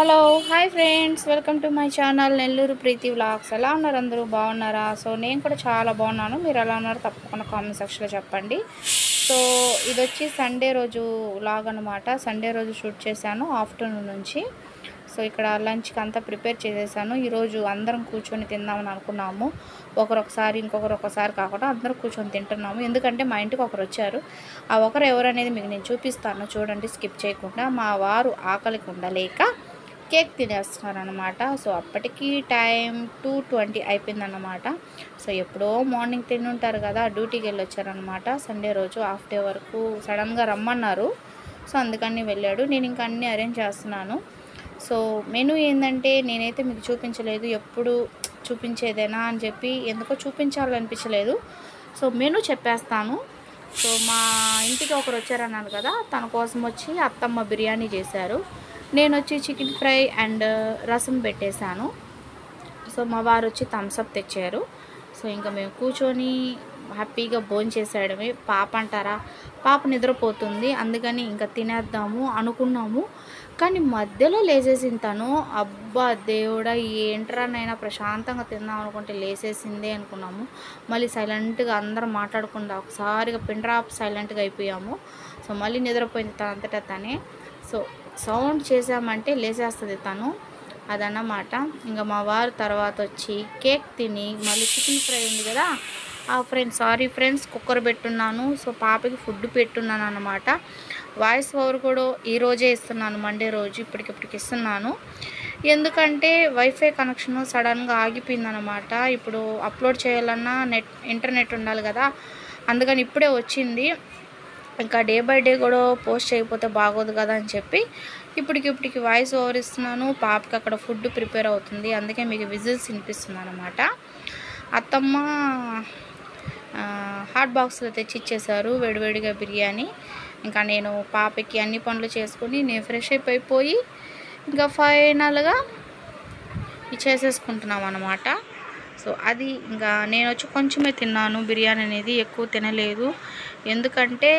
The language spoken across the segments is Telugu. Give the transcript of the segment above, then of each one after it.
Hello hi friends welcome to my channel Nellore Preethi vlogs ఎలా ఉన్నారు అందరూ బాగున్నారా సో నేను కూడా చాలా బాగున్నాను మీరు ఎలా ఉన్నారు తప్పకుండా కామెంట్ సెక్షన్లో చెప్పండి సో ఇది వచ్చి సండే రోజు వ్లాగ్ అనమాట సండే రోజు షూట్ చేశాను ఆఫ్టర్నూన్ నుంచి సో ఇక్కడ లంచ్కి అంతా ప్రిపేర్ చేసేసాను ఈరోజు అందరం కూర్చొని తిందామని అనుకున్నాము ఒకరొకసారి ఇంకొకరు ఒకసారి కాకుండా అందరం కూర్చొని తింటున్నాము ఎందుకంటే మా ఇంటికి ఒకరు వచ్చారు ఆ ఒకరు ఎవరు అనేది మీకు నేను చూపిస్తాను చూడండి స్కిప్ చేయకుండా మా వారు ఆకలికి ఉండలేక కేక్ తినేస్తున్నారు అనమాట సో అప్పటికి టైం టూ ట్వంటీ అయిపోయిందన్నమాట సో ఎప్పుడో మార్నింగ్ తింటుంటారు కదా డ్యూటీకి వెళ్ళి వచ్చారనమాట సండే రోజు హాఫ్ డే వరకు సడన్గా రమ్మన్నారు సో అందుకని వెళ్ళాడు నేను ఇంకా అన్నీ అరేంజ్ చేస్తున్నాను సో మెనూ ఏంటంటే నేనైతే మీకు చూపించలేదు ఎప్పుడు చూపించేదేనా అని చెప్పి ఎందుకో చూపించాలనిపించలేదు సో మెనూ చెప్పేస్తాను సో మా ఇంటికి ఒకరు వచ్చారన్నాను కదా తన కోసం వచ్చి అత్తమ్మ బిర్యానీ చేశారు నేను వచ్చి చికెన్ ఫ్రై అండ్ రసం పెట్టేశాను సో మా వారు వచ్చి థమ్స్అప్ తెచ్చారు సో ఇంకా మేము కూర్చొని హ్యాపీగా భోంచేసేయడమే పాప అంటారా పాప నిద్రపోతుంది అందుకని ఇంకా తినేద్దాము అనుకున్నాము కానీ మధ్యలో లేచేసిన తను అబ్బా దేవుడా ఏంట్రానైనా ప్రశాంతంగా తిందాం అనుకుంటే లేసేసిందే అనుకున్నాము మళ్ళీ సైలెంట్గా అందరం మాట్లాడకుండా ఒకసారిగా పిన్ డ్రాప్ సైలెంట్గా అయిపోయాము సో మళ్ళీ నిద్రపోయింది తన అంతటా తనే సో సౌండ్ చేసామంటే లేచేస్తుంది తను అదన్నమాట ఇంకా మా వారు తర్వాత వచ్చి కేక్ తిని మళ్ళీ చికెన్ ఫ్రై ఉంది కదా ఆ ఫ్రెండ్స్ సారీ ఫ్రెండ్స్ కుక్కర్ పెట్టున్నాను సో పాపకి ఫుడ్ పెట్టున్నాను అనమాట వాయిస్ ఓవర్ కూడా ఈ రోజే ఇస్తున్నాను మండే రోజు ఇప్పటికిప్పటికి ఇస్తున్నాను ఎందుకంటే వైఫై కనెక్షన్ సడన్గా ఆగిపోయిందనమాట ఇప్పుడు అప్లోడ్ చేయాలన్నా నెట్ ఇంటర్నెట్ ఉండాలి కదా అందుకని ఇప్పుడే వచ్చింది ఇంకా డే బై డే కూడా పోస్ట్ చేయకపోతే బాగోదు కదా అని చెప్పి ఇప్పటికిప్పటికి వాయిస్ ఓవర్ ఇస్తున్నాను పాపకి అక్కడ ఫుడ్ ప్రిపేర్ అవుతుంది అందుకే మీకు విజిల్స్ వినిపిస్తుంది అనమాట అత్తమ్మ ఆ, హాట్ బాక్స్లో తెచ్చి ఇచ్చేసారు వేడివేడిగా బిర్యానీ ఇంకా నేను పాపకి అన్ని పనులు చేసుకుని నేను ఫ్రెష్ అప్ అయిపోయి ఇంకా ఫైనల్గా చేసేసుకుంటున్నాం అనమాట సో అది ఇంకా నేను వచ్చి కొంచెమే తిన్నాను బిర్యానీ అనేది ఎక్కువ తినలేదు ఎందుకంటే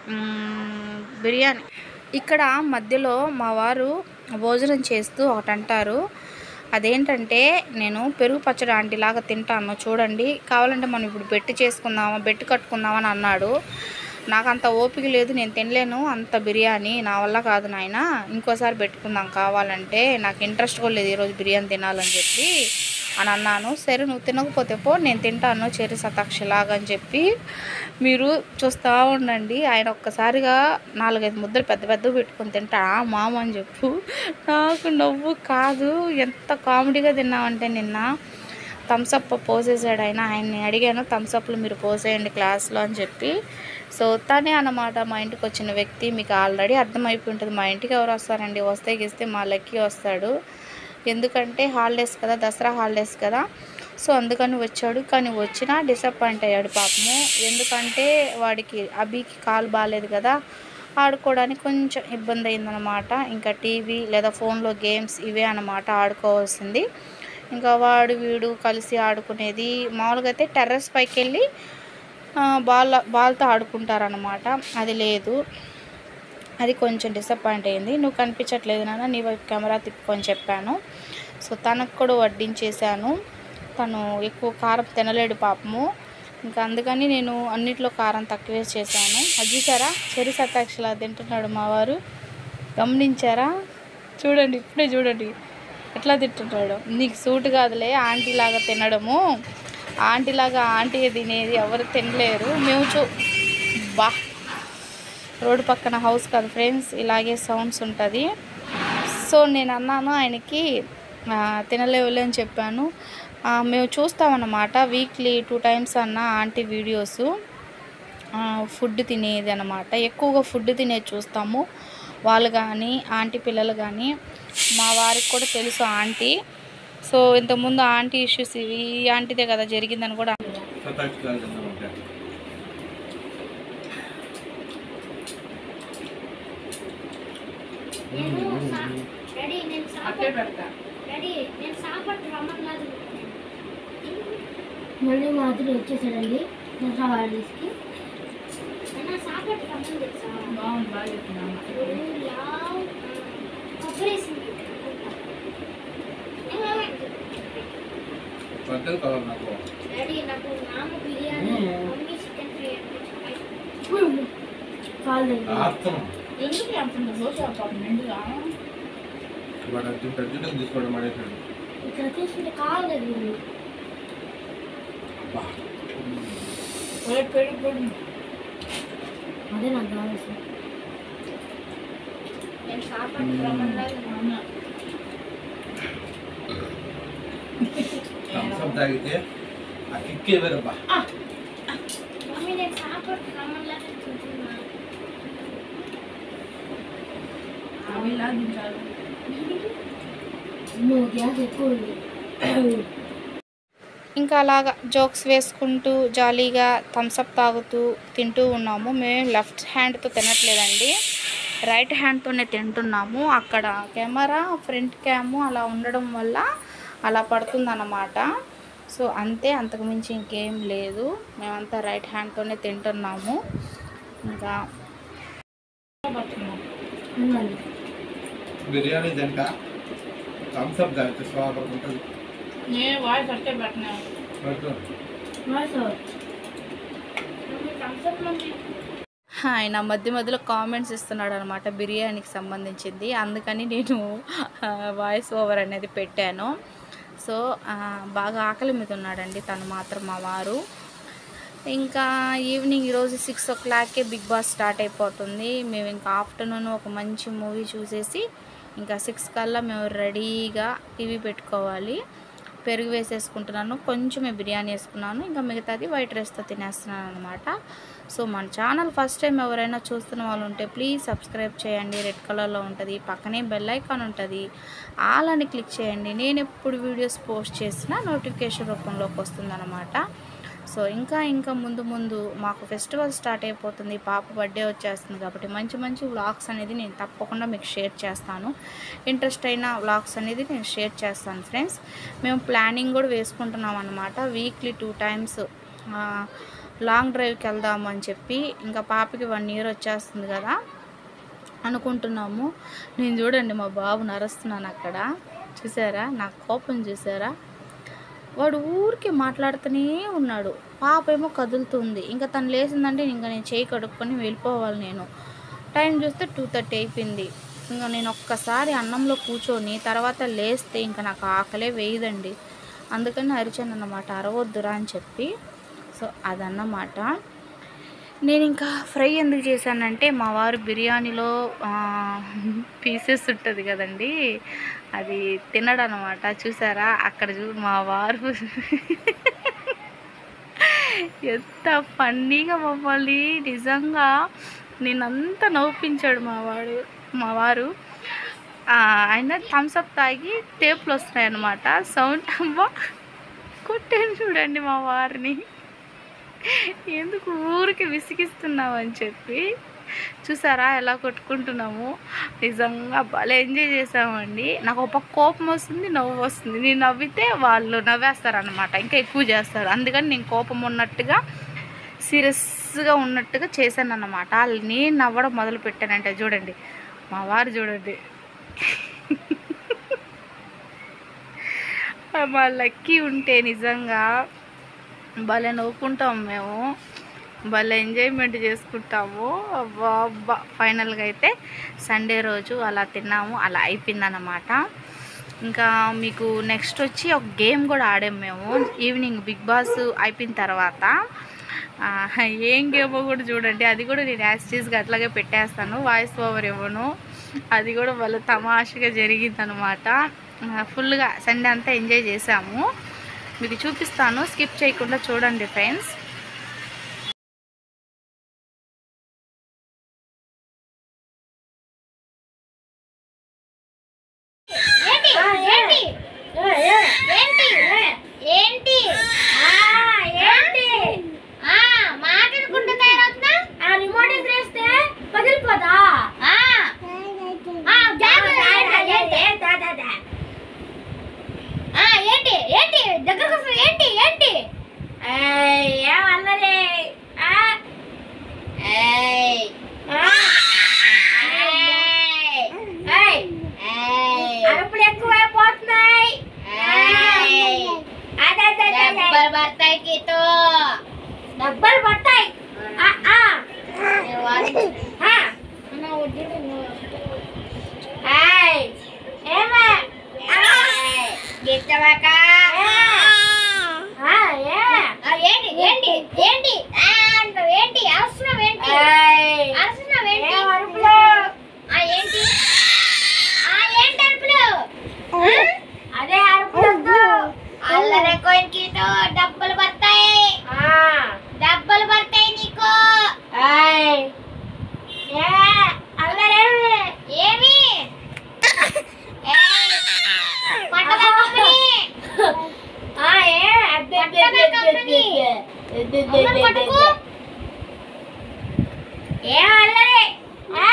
మ్, బిర్యానీ ఇక్కడ మధ్యలో మా వారు భోజనం చేస్తూ ఒకటి అంటారు అదేంటంటే నేను పెరుగు పచ్చడి ఆంటీలాగా తింటాను చూడండి కావాలంటే మనం ఇప్పుడు బెట్టి చేసుకుందామా బెట్టి కట్టుకుందామని అన్నాడు నాకు అంత ఓపిక లేదు నేను తినలేను అంత బిర్యానీ నా వల్ల కాదు నాయన ఇంకోసారి పెట్టుకుందాం కావాలంటే నాకు ఇంట్రెస్ట్ కూడా లేదు ఈరోజు బిర్యానీ తినాలని చెప్పి అని అన్నాను సరే నువ్వు తినకపోతే పో నేను తింటాను చెరి సతాక్షలాగా అని చెప్పి మీరు చూస్తూ ఉండండి ఆయన ఒక్కసారిగా నాలుగైదు ముద్దలు పెద్ద పెద్దవి పెట్టుకొని తింటా "ఆ, మామ అని చెప్పు నాకు నవ్వు కాదు ఎంత కామెడీగా తిన్నామంటే నిన్న థమ్సప్ పోసేసాడు ఆయన ఆయన్ని అడిగాను థమ్సప్లు మీరు పోసేయండి క్లాస్లో అని చెప్పి సో తనే అన్నమాట మా ఇంటికి వచ్చిన వ్యక్తి మీకు ఆల్రెడీ అర్థమైపోయి ఉంటుంది మా ఇంటికి ఎవరు వస్తారండి వస్తే గిస్తే మా లక్కీ వస్తాడు ఎందుకంటే హాలిడేస్ కదా దసరా హాలిడేస్ కదా సో అందుకని వచ్చాడు కానీ వచ్చినా డిసప్పాయింట్ అయ్యాడు పాపము ఎందుకంటే వాడికి అభికి కాలు బాగాలేదు కదా ఆడుకోవడానికి కొంచెం ఇబ్బంది అయిందనమాట ఇంకా టీవీ లేదా ఫోన్లో గేమ్స్ ఇవే అన్నమాట ఆడుకోవాల్సింది ఇంకా వాడు వీడు కలిసి ఆడుకునేది మామూలుగా అయితే టెర్రస్ పైకి వెళ్ళి ఆ, బాల్ బాల్తో ఆడుకుంటారనమాట అది లేదు అది కొంచెం డిసప్పాయింట్ అయింది నువ్వు కనిపించట్లేదు నాన్న నీ వైపు కెమెరా తిప్పుకొని చెప్పాను సో తనకు కూడా వడ్డించేసాను తను ఎక్కువ కారం తినలేడు పాపము ఇంకా అందుకని నేను అన్నిట్లో కారం తక్కువే చేశాను అది చూసారా చెరి సతాక్షలా తింటున్నాడు మా వారు గమనించారా చూడండి ఇప్పుడే చూడండి ఎట్లా తింటున్నాడు నీకు సూట్ కాదులే ఆంటీ లాగా తినడము ఆంటీ లాగా ఆంటీ తినేది ఎవరు తినలేరు మేము చూ బా రోడ్డు పక్కన హౌస్ కదా ఫ్రెండ్స్ ఇలాగే సౌండ్స్ ఉంటుంది సో నేను అన్నాను ఆయనకి ఆ, తినలేవులే అని చెప్పాను ఆ, మేము చూస్తామన్నమాట వీక్లీ టూ టైమ్స్ అన్న ఆంటీ వీడియోస్ ఫుడ్ తినేది అనమాట ఎక్కువగా ఫుడ్ తినేది చూస్తాము వాళ్ళు కానీ ఆంటీ పిల్లలు కానీ మా వారికి కూడా తెలుసు ఆంటీ సో ఇంతకుముందు ఆంటీ ఇష్యూస్ ఇవి ఈ ఆంటీదే కదా జరిగిందని కూడా సతాక్షరాలు తిన్నామంటే డాడీ నేను సాపట్ డాడీ నేను సాపట్ రమ్మన్నాడు మళ్ళీ మాధురి వచ్చేసాడండి దసరా హాలిడేస్కి అన్న సాపట్ రమ్మని తెలుసా లావ్ కొబ్బరి వేసింది పెద్దది కావాలి నాకు డాడీ నాకు నాన్న బిర్యానీ మ్మ్. మమ్మీ చికెన్ ఫ్రై అంటే చాలు ఆత్తం ఎందుకు అంత దోశ పాపం నిండుగా వాడు అర్జున్ అర్జున్ తీసుకోవడం మానేశాడు ఇక్కడ తీసుకుంటే కాలేదు వీళ్ళు. అబ్బా. పెరుగు పెరుగు అదే నాకు కావాల్సింది నేను సాపాటు రమ్మన్నాడు మా అన్న థమ్స్అప్ తాగితే ఆ కిక్కే వేరబ్బా మమ్మీ నేను సాపాటు రమ్మలాగా తింటున్నా అవి లాగించాలి నువ్వు గ్యాస్ ఎక్కువ ఉంది ఇంకా అలాగా జోక్స్ వేసుకుంటూ జాలీగా థమ్స్అప్ తాగుతూ తింటూ ఉన్నాము మేము లెఫ్ట్ హ్యాండ్తో తినట్లేదండి రైట్ హ్యాండ్తోనే తింటున్నాము అక్కడ కెమెరా ఫ్రంట్ క్యాము అలా ఉండడం వల్ల అలా పడుతుందన్నమాట సో అంతే అంతకుమించి ఇంకేం లేదు మేమంతా రైట్ హ్యాండ్తోనే తింటున్నాము ఇంకా ఉండాలి బిర్యానీ తింట థమ్స్అప్ తాగితే స్వాగతం ఉంటుంది నేను వాయిస్ అట్టే పెట్టినా పట్టు. ఆయన మధ్య మధ్యలో కామెంట్స్ ఇస్తున్నాడు అనమాట బిర్యానీకి సంబంధించింది అందుకని నేను వాయిస్ ఓవర్ అనేది పెట్టాను సో ఆ, బాగా ఆకలి మీద ఉన్నాడండి తను మాత్రం మా వారు ఇంకా ఈవినింగ్ ఈరోజు సిక్స్ ఓ క్లాక్కే బిగ్ బాస్ స్టార్ట్ అయిపోతుంది మేము ఇంకా ఆఫ్టర్నూన్ ఒక మంచి మూవీ చూసేసి ఇంకా సిక్స్ కల్లా మేము రెడీగా టీవీ పెట్టుకోవాలి పెరుగు వేసేసుకుంటున్నాను కొంచెమే బిర్యానీ వేసుకున్నాను ఇంకా మిగతాది వైట్ రైస్తో తినేస్తున్నాను అనమాట సో మన ఛానల్ ఫస్ట్ టైం ఎవరైనా చూస్తున్న వాళ్ళు ఉంటే ప్లీజ్ సబ్స్క్రైబ్ చేయండి రెడ్ కలర్లో ఉంటుంది పక్కనే బెల్ ఐకాన్ ఉంటుంది ఆల్ అని క్లిక్ చేయండి నేను ఎప్పుడు వీడియోస్ పోస్ట్ చేసినా నోటిఫికేషన్ రూపంలోకి వస్తుందన్నమాట సో ఇంకా ఇంకా ముందు ముందు మాకు ఫెస్టివల్ స్టార్ట్ అయిపోతుంది పాప బర్త్డే వచ్చేస్తుంది కాబట్టి మంచి మంచి వ్లాగ్స్ అనేది నేను తప్పకుండా మీకు షేర్ చేస్తాను ఇంట్రెస్ట్ అయిన వ్లాగ్స్ అనేది నేను షేర్ చేస్తాను ఫ్రెండ్స్ మేము ప్లానింగ్ కూడా వేసుకుంటున్నాం అనమాట వీక్లీ టూ టైమ్స్ లాంగ్ డ్రైవ్కి వెళ్దాము అని చెప్పి ఇంకా పాపకి వన్ ఇయర్ వచ్చేస్తుంది కదా అనుకుంటున్నాము నేను చూడండి మా బాబు నరుస్తున్నాను అక్కడ చూసారా నా కోపం చూసారా వాడు ఊరికే మాట్లాడుతూనే ఉన్నాడు పాప ఏమో కదులుతుంది ఇంకా తను లేచిందంటే ఇంకా నేను చేయి కడుక్కొని వెళ్ళిపోవాలి నేను టైం చూస్తే టూ థర్టీ అయిపోయింది ఇంకా నేను ఒక్కసారి అన్నంలో కూర్చొని తర్వాత లేస్తే ఇంకా నాకు ఆకలే వేయదండి అందుకని అరిచాను అన్నమాట అరవద్దురా అని చెప్పి సో అదన్నమాట నేను ఇంకా ఫ్రై ఎందుకు చేశానంటే మా వారు బిర్యానీలో పీసెస్ ఉంటుంది కదండి అది తినడు అనమాట చూసారా అక్కడ చూ మా వారు ఎంత ఫన్నీగా మమ్మల్ని నిజంగా నేనంతా నవ్వుపించాడు మా వాడు మా వారు ఆ, ఆయన థమ్స్అప్ తాగి టేపులు వస్తున్నాయి అనమాట సౌండ్ అమ్మా కొట్టాను చూడండి మా వారిని ఎందుకు ఊరికి విసిగిస్తున్నావు అని చెప్పి చూసారా ఎలా కొట్టుకుంటున్నాము నిజంగా భలే ఎంజాయ్ చేసామండి నాకు ఒక పక్క కోపం వస్తుంది నవ్వు వస్తుంది నేను నవ్వితే వాళ్ళు నవ్వేస్తారనమాట ఇంకా ఎక్కువ చేస్తారు అందుకని నేను కోపం ఉన్నట్టుగా సీరియస్గా ఉన్నట్టుగా చేశాను అనమాట నేను నవ్వడం మొదలు పెట్టానంటే చూడండి మా వారు చూడండి మా లక్కీ ఉంటే నిజంగా భలే నవ్వుకుంటాం మేము భలే ఎంజాయ్మెంట్ చేసుకుంటాము అబ్బా అబ్బా ఫైనల్గా అయితే సండే రోజు అలా తిన్నాము అలా అయిపోయిందన్నమాట ఇంకా మీకు నెక్స్ట్ వచ్చి ఒక గేమ్ కూడా ఆడాము మేము ఈవినింగ్ బిగ్ బాస్ అయిపోయిన తర్వాత ఆ, ఏం గేమో కూడా చూడండి అది కూడా నేను యాస్టీస్గా అట్లాగే పెట్టేస్తాను వాయిస్ ఓవర్ ఇవ్వను అది కూడా వాళ్ళ తమాషగా జరిగిందనమాట ఫుల్గా సండే అంతా ఎంజాయ్ చేసాము మీకు చూపిస్తాను స్కిప్ చేయకుండా చూడండి ఫ్రెండ్స్ ఏంటి ఏంటి ఏంటి ఏంటి ఆ, ఏంటి ఆ, మాట్లాడుకుంటూ తయారవుతున్నా ఆ రిమోట్ ఎదురేస్తే పగిలిపోదా ఆ, ఆ, జాగ్రత్త, ఏంటి? ఆ, ఏంటి ఏంటి దగ్గరకు వస్తుంది ఏంటి ఏంటి ఏయ్, ఏమన్నది ఆ? ఏయ్. ఆ? ఏయ్. ఏయ్. అరుపులు ఎక్కువైపోతున్నాయి అది డబ్బలు పడతాయి గీతో డబ్బలు పడతాయి ఆ, ఆ. ఆ. ఏయ్, ఏమే? ఏయ్, గిట్టవాక. ఆ, ఏమే? ఆ, ఏంటి ఏంటి ఏంటి ఆ, అంటావు, ఏంటి అవసరం ఏంటి అవసరం ఏంటి ఆ, ఏంటి ఆ, ఏంటి అరుపులు అదే అరుపులు అల్లరే కోయిన్కితో డబ్బులు పడతాయి డబ్బులు పడతాయి నీకు అల్లరేమి ఏమి ఏయ్, పట్టణ కంపెనీ పట్టణ కంపెనీ అమ్మని పట్టుకో ఏం అల్లరి ఆ?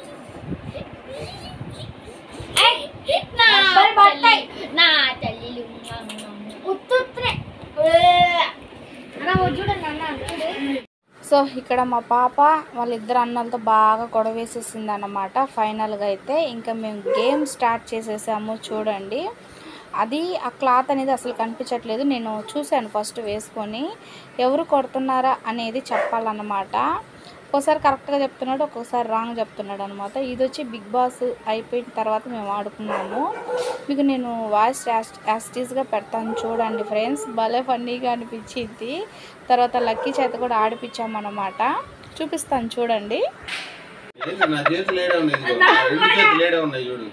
ఏయ్, నా తల్లి, నా తల్లిలు ఉత్తుత్రే అన్న చూడండి అన్న చూడు సో ఇక్కడ మా పాప వాళ్ళిద్దరు అన్నలతో బాగా గొడవేసేసింది అన్నమాట ఫైనల్గా అయితే ఇంకా మేము గేమ్ స్టార్ట్ చేసేసాము చూడండి అది ఆ క్లాత్ అనేది అసలు కనిపించట్లేదు నేను చూశాను ఫస్ట్ వేసుకొని ఎవరు కొడుతున్నారా అనేది చెప్పాలన్నమాట ఒక్కోసారి కరెక్ట్గా చెప్తున్నాడు ఒక్కోసారి రాంగ్ చెప్తున్నాడు అనమాట ఇది వచ్చి బిగ్ బాస్ అయిపోయిన తర్వాత మేము ఆడుకున్నాము మీకు నేను వాయిస్ యాస్టీస్గా పెడతాను చూడండి ఫ్రెండ్స్ భలే ఫన్నీగా అనిపించింది తర్వాత లక్కీ చేత కూడా ఆడిపించామన్నమాట చూపిస్తాను చూడండి ఏంటి నా చేతులు ఏడే ఉన్నాయి ఇదిగో. నా రెండు చేతులు ఏడే ఉన్నాయి చూడు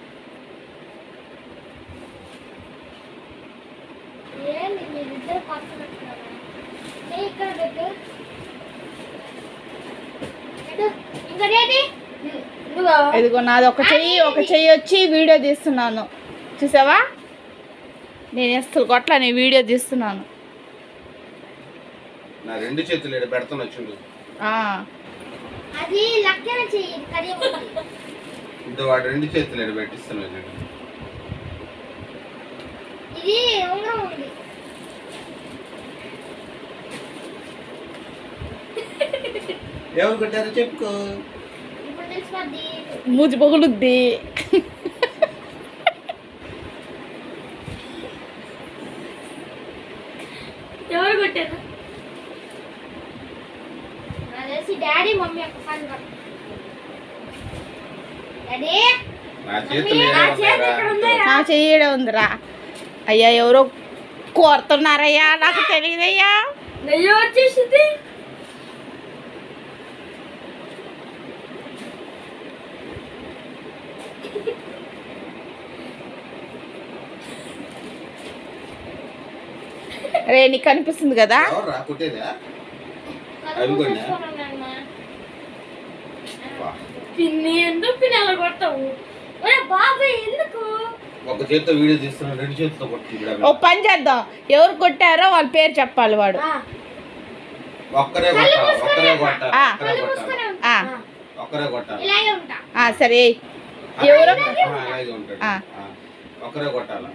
ఏంది మీరిద్దరు పక్కన పెట్టుకున్నారా? నే ఇక్కడ పెట్టు పెట్టు. ఇంకోటేది ఇదిగో. ఇదిగో నాది ఒక చెయ్యి ఒక చెయ్యి వచ్చి వీడియో తీస్తున్నాను చూసావా నేను అసలు కొట్ల నేను వీడియో తీస్తున్నాను నా రెండు చేతులు ఏడే పెడుతున్నా చూడు ఆ, అది లక్కన చెయ్యి కడియం ఇది వాడు రెండు చేతులు ఏడే పెట్టిస్తున్నా చూడు ఇది ఉంగరం ఉంది ఎవరు కొట్టారో చెప్పుకో ఇప్పుడు తెలిసిపోద్ది మూతి పగులుద్ది ఎవరు కొట్టారు నాకు తెలిసి డాడీ మమ్మీ ఒకసారి డాడీ నా చేతులు ఏడే నా చేతి ఇక్కడ ఉన్నాయిరా ఉందిరా. నా చెయ్యడే ఉందిరా అయ్యా ఎవరో కోరుతున్నారయ్యా నాకు తెలియదయ్యా నెయ్యి వచ్చేసింది రే నీకు కనిపిస్తుంది కదా ఎవరు రా కొట్టేదా అవి కొన్నా? వా. పిన్ని ఎందుకు పిన్ని అలా కొడతావు ఒరే బాబాయ్ ఎందుకు ఒక చేతితో వీడియో తీస్తున్నా రెండు చేతితో కొట్టుకుంటా ఓ పని చేద్దాం ఎవరు కొట్టారో వాళ్ళ పేరు చెప్పాలి వాడు ఒక్కరే కొట్టాలి ఒక్కరే కొట్టాలి ఆ. ఒక్కరే కొట్టాలి ఆ, ఒక్కరే కొట్టాలి ఇలాగే ఉంటా ఆ, సరే ఎవరో ఆ, అలాగే ఉంటాడు ఆ. ఆ. ఒక్కరే కొట్టాలి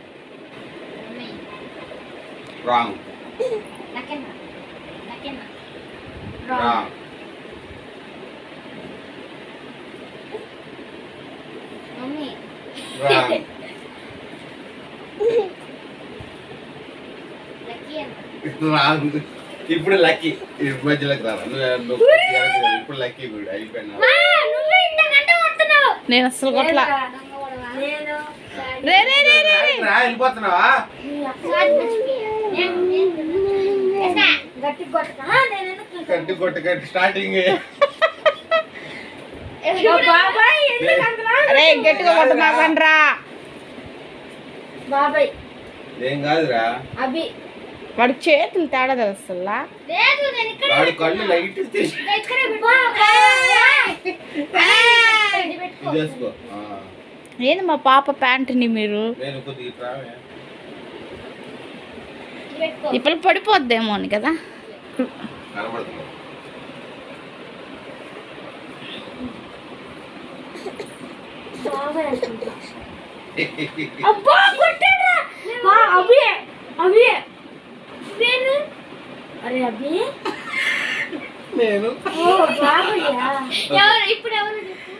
రాంగ్ నాకేనా నాకేనా రాంగ్ మమ్మీ రాంగ్ లక్కీ అన్న రాంగ్ ఇప్పుడు లక్కీ మధ్యలోకి రా నువ్వు నువ్వు కొద్దిగా వెనక్కి రా. ఇప్పుడు లక్కీ కూడా అయిపోయినా నువ్వు ఇంతకంటే కొడుతున్నావు నేను అసలు కొట్ల నేను రే రే రే రే రే. రా వెళ్ళిపోతున్నావా గట్టి కొట్టా నేను ఎందుకు కట్టి కొట్టు కట్టి స్టార్టింగ్ బాబాయ్ ఎందుకు అంతలా? రే గట్టిగా కొట్టమాకండ్రా బాబాయ్ ఏం కాదురా అభి వాడి చేతులు తేడా తెలుస్తుందా లేదు నేను ఇక్కడ వాడి కళ్ళు లైట్ తీసి ఇక్కడే పెట్టు. ఇది పెట్టుకో. ఇది వేసుకో ఆ. ఏంది మా పాప ప్యాంటుని మీరు నేను కొద్దిగా ఇటు రావే. ఇది పెట్టుకో. ఈ పిల్ల పడిపోద్దేమో అని కదా కనబడుతుంది బాబాయ్ అనుకుంటా. అబ్బా కొట్టాడురా. మా అభి అభి నేను అరే అభి నేను ఓ బాబాయ్యా ఎవరు ఇప్పుడు ఎవరు చెప్పు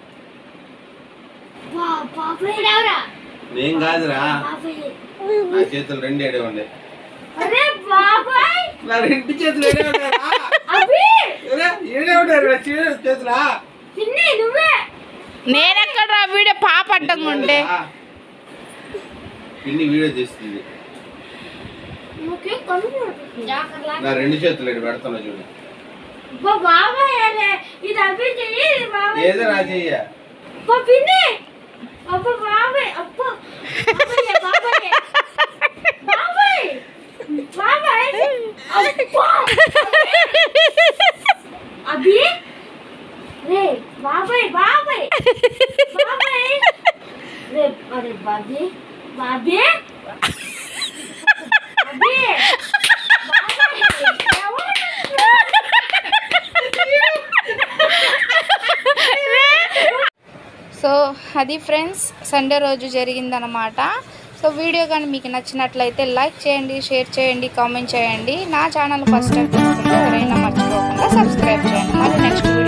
వా బాబాయ్ ఎవరా నేను కాదురా బాబాయ్ నా చేతులు రెండు ఏడే ఉండే అరే బాబాయ్ నా రెండు చేతులు ఏడే ఉన్నారా అభి ఏడే, ఏడే ఉన్నారు నా చే- చేతులా పిన్ని నువ్వే నేనెక్కడ వీడియో పాప అడ్డంగా ఉంటే పిన్ని వీడియో తీస్తుంది నువ్వు కన్ను జాగ్రత్త నా రెండు చేతులు ఏడు పెడతాను చూడు అబ్బా బాబాయ్ అరే ఇది అభి చెయ్యి ఇది బాబాయ్ ఏదో నా చెయ్య అబ్బా పిన్ని అబ్బా బాబాయ్ అబ్బా బాబాయ్ బాబాయ్ బాబాయ్ బాబాయ్ అబ్బా అభి రే బాబాయ్ బాబాయ్ బాబాయ్ రే అరే బాబీ బాబీ బాబీ సో అది ఫ్రెండ్స్ సండే రోజు జరిగిందనమాట సో వీడియో కానీ మీకు నచ్చినట్లయితే లైక్ చేయండి షేర్ చేయండి కామెంట్ చేయండి నా ఛానల్ ఫస్ట్ టైం చూస్తుంటే ఎవరైనా మర్చిపోకుండా సబ్స్క్రైబ్ చేయండి మళ్ళీ నెక్స్ట్